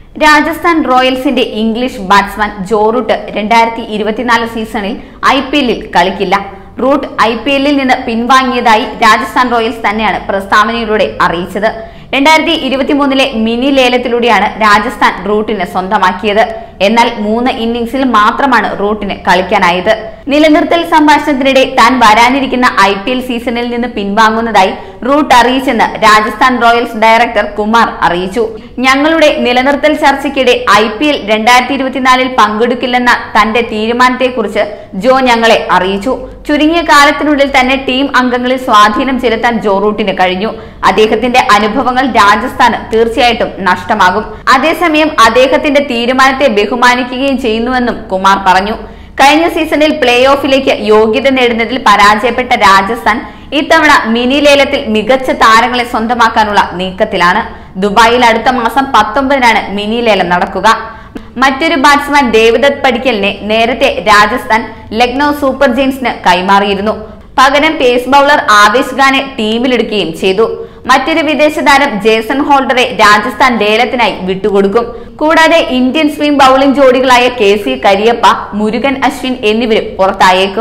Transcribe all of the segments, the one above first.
രാജസ്ഥാൻ റോയൽസിന്റെ English batsman Joe Root രണ്ടായിരത്തി ഇരുപത്തിനാല് സീസണിൽ ഐ പി എല്ലിൽ കളിക്കില്ല റൂട്ട് ഐ പി എല്ലിൽ നിന്ന് പിൻവാങ്ങിയതായി രാജസ്ഥാൻ റോയൽസ് തന്നെയാണ് പ്രസ്താവനയിലൂടെ അറിയിച്ചത് രണ്ടായിരത്തി ഇരുപത്തിമൂന്നിലെ മിനി ലേലത്തിലൂടെയാണ് രാജസ്ഥാൻ റൂട്ടിനെ സ്വന്തമാക്കിയത് എന്നാൽ മൂന്ന് ഇന്നിംഗ്സിൽ മാത്രമാണ് റൂട്ടിന് കളിക്കാനായത് നിലനിർത്തൽ സംഭാഷണത്തിനിടെ താൻ വരാനിരിക്കുന്ന ഐ പി എൽ സീസണിൽ നിന്ന് പിൻവാങ്ങുന്നതായി റൂട്ട് അറിയിച്ചെന്ന് രാജസ്ഥാൻ റോയൽസ് ഡയറക്ടർ കുമാർ അറിയിച്ചു ഞങ്ങളുടെ നിലനിർത്തൽ ചർച്ചയ്ക്കിടെ ഐ പി എൽ രണ്ടായിരത്തി ഇരുപത്തിനാലിൽ പങ്കെടുക്കില്ലെന്ന തന്റെ തീരുമാനത്തെക്കുറിച്ച് ജോ ഞങ്ങളെ അറിയിച്ചു ചുരുങ്ങിയ കാലത്തിനുള്ളിൽ തന്നെ ടീം അംഗങ്ങളിൽ സ്വാധീനം ചെലുത്താൻ ജോ റൂട്ടിന് കഴിഞ്ഞു അദ്ദേഹത്തിന്റെ അനുഭവങ്ങൾ രാജസ്ഥാന് തീർച്ചയായിട്ടും നഷ്ടമാകും അതേസമയം അദ്ദേഹത്തിന്റെ തീരുമാനത്തെ ബഹുമാനിക്കുകയും ചെയ്യുന്നുവെന്നും കുമാർ പറഞ്ഞു കഴിഞ്ഞ സീസണിൽ പ്ലേ ഓഫിലേക്ക് യോഗ്യത നേടുന്നതിൽ പരാജയപ്പെട്ട രാജസ്ഥാൻ ഇത്തവണ മിനി ലേലത്തിൽ മികച്ച താരങ്ങളെ സ്വന്തമാക്കാനുള്ള നീക്കത്തിലാണ് ദുബായിൽ അടുത്ത മാസം പത്തൊമ്പതിനാണ് മിനി ലേലം നടക്കുക മറ്റൊരു ബാറ്റ്സ്മാൻ ദേവദത്ത് പടിക്കലിനെ നേരത്തെ രാജസ്ഥാൻ ലക്നൌ സൂപ്പർ ജെയിൻസിന് കൈമാറിയിരുന്നു പകരം പേസ് ബൗളർ ആവേശ് ഖാനെ ടീമിലെടുക്കുകയും ചെയ്തു മറ്റൊരു വിദേശ താരം ജേസൺ ഹോൾഡറെ രാജസ്ഥാൻ ലേലത്തിനായി വിട്ടുകൊടുക്കും കൂടാതെ ഇന്ത്യൻ സ്വിം ബൌളിംഗ് ജോഡികളായ കെ സി കരിയപ്പ മുരുകൻ അശ്വിൻ എന്നിവരും പുറത്തായേക്കും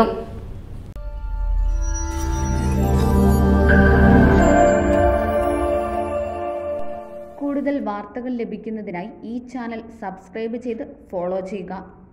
കൂടുതൽ വാർത്തകൾ ലഭിക്കുന്നതിനായി ഈ ചാനൽ സബ്സ്ക്രൈബ് ചെയ്ത് ഫോളോ ചെയ്യുക